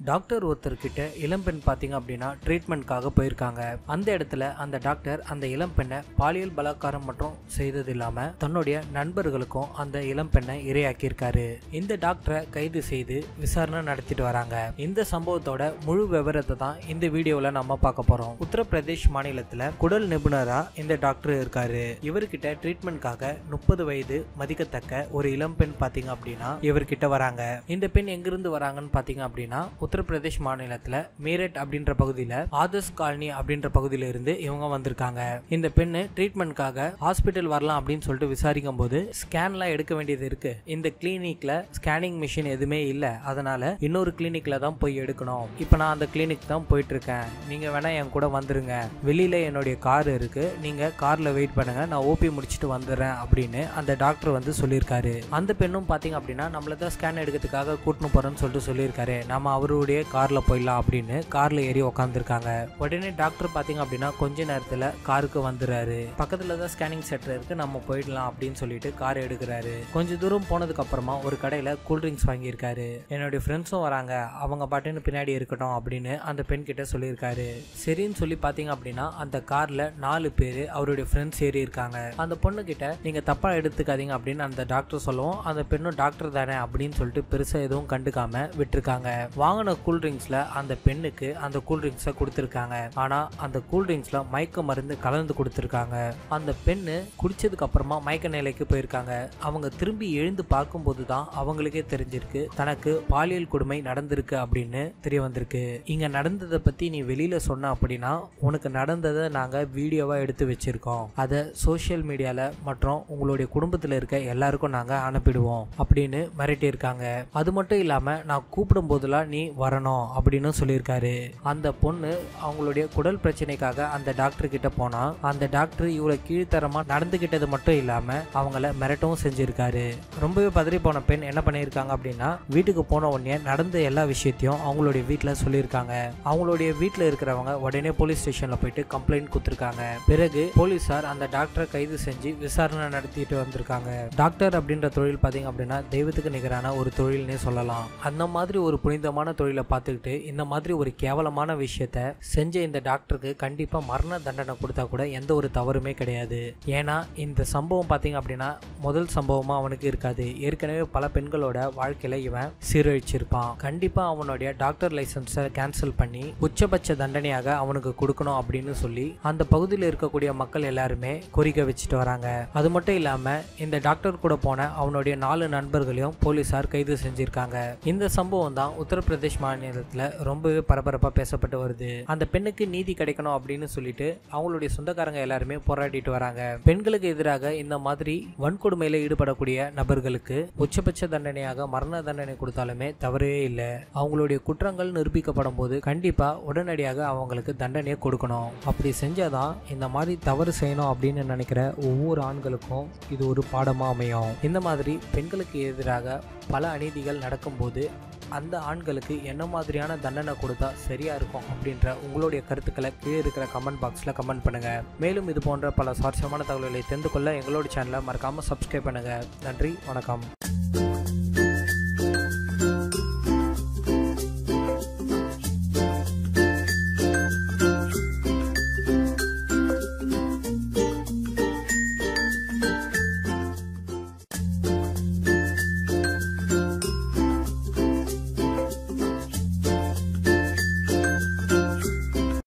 doctor ஒருத்தர்கிட்ட இளம்பெண் பார்த்தீங்க அப்படின்னா ட்ரீட்மெண்ட்காக போயிருக்காங்க அந்த இடத்துல அந்த டாக்டர் அந்த இளம்பெண்ணை பாலியல் பலாத்காரம் மற்றும் செய்தது இல்லாம தன்னுடைய நண்பர்களுக்கும் அந்த இளம்பெண்ணை இரையாக்கியிருக்காரு இந்த டாக்டரை கைது செய்து விசாரணை நடத்திட்டு வராங்க இந்த சம்பவத்தோட முழு விவரத்தை தான் இந்த வீடியோவில் நம்ம பார்க்க போறோம் உத்தரப்பிரதேஷ் மாநிலத்தில் குடல் நிபுணரா இந்த டாக்டர் இருக்காரு இவர்கிட்ட ட்ரீட்மெண்ட்காக முப்பது வயது மதிக்கத்தக்க ஒரு இளம்பெண் பார்த்தீங்க அப்படின்னா இவர்கிட்ட வராங்க இந்த பெண் எங்கிருந்து வராங்கன்னு பார்த்தீங்க அப்படின்னா உத்தரப்பிரதேஷ் மாநிலத்தில் மீரட் அப்படின்ற பகுதியில் ஆதர்ஸ் காலனி அப்படின்ற பகுதியில இருந்து இவங்க வந்திருக்காங்க இந்த பெண்ணு ட்ரீட்மெண்ட்காக ஹாஸ்பிட்டல் வரலாம் அப்படின்னு சொல்லிட்டு விசாரிக்கும் போது ஸ்கேன்லாம் எடுக்க வேண்டியது இருக்கு இந்த கிளினிக்ல ஸ்கேனிங் மிஷின் எதுவுமே இல்லை அதனால இன்னொரு கிளினிக்ல தான் போய் எடுக்கணும் இப்போ நான் அந்த கிளினிக் தான் போயிட்டு இருக்கேன் நீங்க வேணா என் கூட வந்துருங்க வெளியில என்னுடைய கார் இருக்கு நீங்க கார்ல வெயிட் பண்ணுங்க நான் ஓபி முடிச்சுட்டு வந்துடுறேன் அப்படின்னு அந்த டாக்டர் வந்து சொல்லியிருக்காரு அந்த பெண்ணும் பாத்தீங்க அப்படின்னா நம்மள தான் ஸ்கேன் எடுக்கிறதுக்காக கூட்டின்னு போறேன்னு சொல்லிட்டு சொல்லியிருக்காரு நம்ம அவருடைய கார்ல போயிடலாம் அப்படின்னு கார்ல ஏறி உக்காந்துருக்காங்க உடனே டாக்டர் பாத்தீங்க அப்படின்னா கொஞ்ச நேரத்துல காருக்கு வந்துடுறாரு பக்கத்துல தான் ஸ்கேனிங் சென்டர் இருக்கு நம்ம போயிடலாம் அப்படின்னு சொல்லிட்டு கார் எடுக்கிறாரு கொஞ்ச தூரம் போனதுக்கு அப்புறமா ஒரு கடையில கூல்ட்ரிங்க்ஸ் வாங்கியிருக்காரு என்னுடைய ஃப்ரெண்ட்ஸும் வராங்க அவங்க பாட்டுன்னு பின்னாடி இருக்கட்டும் அப்படின்னு அந்த பெண் கிட்ட சொல்லியிருக்காரு சரின்னு சொல்லி பாத்தீங்க அப்படின்னா அந்த கார்ல நாலு பேர் அவருடைய ஃப்ரெண்ட்ஸ் ஏறி இருக்காங்க அந்த பொண்ணு கிட்ட நீங்க தப்பா எடுத்துக்காதீங்க அப்படின்னு அந்த டாக்டர் சொல்லவும் அந்த பெண்ணும் டாக்டர் தானே அப்படின்னு சொல்லிட்டு பெருசா எதுவும் கண்டுக்காம விட்டுருக்காங்க வாங்கின கூல்ட்ரிங்க்ஸ்ல அந்த பெண்ணுக்கு அந்த கூல்ட்ரிங்க்ஸை கொடுத்துருக்காங்க ஆனா அந்த கூல்ட்ரிங்க்ஸ்ல மயக்க மருந்து கலந்து கொடுத்துருக்காங்க அந்த பெண்ணு குடிச்சதுக்கு அப்புறமா மயக்க நிலைக்கு போயிருக்காங்க அவங்க திரும்பி எழுந்து பார்க்கும்போது தான் அவங்களுக்கே தெரிஞ்சிருக்கு தனக்கு பாலியல் கொடுமை நடந்திருக்கு அப்படின்னு தெரிய வந்திருக்கு இங்க நடந்ததை பத்தி நீ வெளியில சொன்ன அப்படின்னா உனக்கு நடந்ததை நாங்க வீடியோவா எடுத்து வச்சிருக்கோம் அதை சோஷியல் மீடியால மற்றும் உங்களுடைய குடும்பத்துல இருக்க எல்லாருக்கும் நாங்க அனுப்பிடுவோம் அப்படின்னு மிரட்டி இருக்காங்க அது மட்டும் இல்லாம நான் கூப்பிடும் போதெல்லாம் நீ வரணும் அப்படின்னு சொல்லியிருக்காரு அந்த பொண்ணு அவங்களுடைய குடல் பிரச்சனைக்காக அந்த டாக்டர் கிட்ட போனா அந்த டாக்டர் இவ்வளவு கீழ்த்தரமா நடந்துகிட்டது மட்டும் இல்லாம அவங்கள மிரட்டவும் செஞ்சிருக்காரு ரொம்பவே பதறி போன பெண் என்ன பண்ணியிருக்காங்க அப்படின்னா வீட்டுக்கு போன உடனே நடந்த எல்லா விஷயத்தையும் அவங்களுடைய வீட்டில் சொல்லியிருக்காங்க அவங்களுடைய வீட்டில் இருக்கிறவங்க உடனே போலீஸ் ஸ்டேஷன்ல போயிட்டு கம்ப்ளைண்ட் கொடுத்துருக்காங்க பிறகு போலீசார் அந்த டாக்டரை கைது செஞ்சு விசாரணை நடத்திட்டு வந்திருக்காங்க டாக்டர் அப்படின்ற தொழில் பார்த்தீங்க அப்படின்னா தெய்வத்துக்கு நிகரான ஒரு தொழில்னே சொல்லலாம் அந்த மாதிரி ஒரு புனிதமான தொழிலை பார்த்துக்கிட்டு இந்த மாதிரி ஒரு கேவலமான விஷயத்த செஞ்ச இந்த டாக்டருக்கு கண்டிப்பா மரண தண்டனை கொடுத்தா கூட எந்த ஒரு தவறுமே கிடையாது ஏன்னா இந்த சம்பவம் பார்த்தீங்க அப்படின்னா முதல் சம்பவமா அவனுக்கு இருக்காது ஏற்கனவே பல பெண்களோட வாழ்க்கையில இவன் சீரழிச்சிருப்பான் கண்டிப்பா அவனுடைய டாக்டர் லைசன்ஸை கேன்சல் பண்ணி உச்சபட்ச தண்டனையாக அவனுக்கு கொடுக்கணும் அப்படின்னு சொல்லி அந்த பகுதியில் இருக்கக்கூடிய மக்கள் எல்லாருமே கோரிக்கை வச்சுட்டு வராங்க அது மட்டும் இல்லாம இந்த டாக்டர் கூட போன அவனுடைய நாலு நண்பர்களையும் போலீசார் கைது செஞ்சிருக்காங்க இந்த சம்பவம் தான் உத்தரப்பிரதேஷ் மாநிலத்தில் ரொம்பவே பரபரப்பா பேசப்பட்டு வருது அந்த பெண்ணுக்கு நீதி கிடைக்கணும் அப்படின்னு சொல்லிட்டு அவங்களுடைய சொந்தக்காரங்க எல்லாருமே போராடிட்டு வராங்க பெண்களுக்கு எதிராக இந்த மாதிரி வன்கொடுமையில ஈடுபடக்கூடிய நபர்களுக்கு உச்சபட்ச தண்டனையாக மரண தண்டனை கொடுத்தாலுமே தவறே இல்லை அவங்களுடைய குற்றங்கள் நிரூபிக்கப்படும் போது கண்டிப்பா உடனடியாக அவங்களுக்கு தண்டனையை கொடுக்கணும் அப்படி செஞ்சாதான் இந்த மாதிரி தவறு செய்யணும் அப்படின்னு நினைக்கிற ஒவ்வொரு ஆண்களுக்கும் இது ஒரு பாடமா அமையும் இந்த மாதிரி பெண்களுக்கு எதிராக பல அநீதிகள் நடக்கும்போது அந்த ஆண்களுக்கு என்ன மாதிரியான தண்டனை கொடுத்தா சரியா இருக்கும் அப்படின்ற உங்களுடைய கருத்துக்களை கீழே இருக்கிற கமெண்ட் பாக்ஸில் கமெண்ட் பண்ணுங்க மேலும் இது போன்ற பல சுவாரஸ்யமான தகவல்களை தெரிந்து கொள்ள எங்களோட சேனலை மறக்காம சப்ஸ்கிரைப் பண்ணுங்க நன்றி வணக்கம்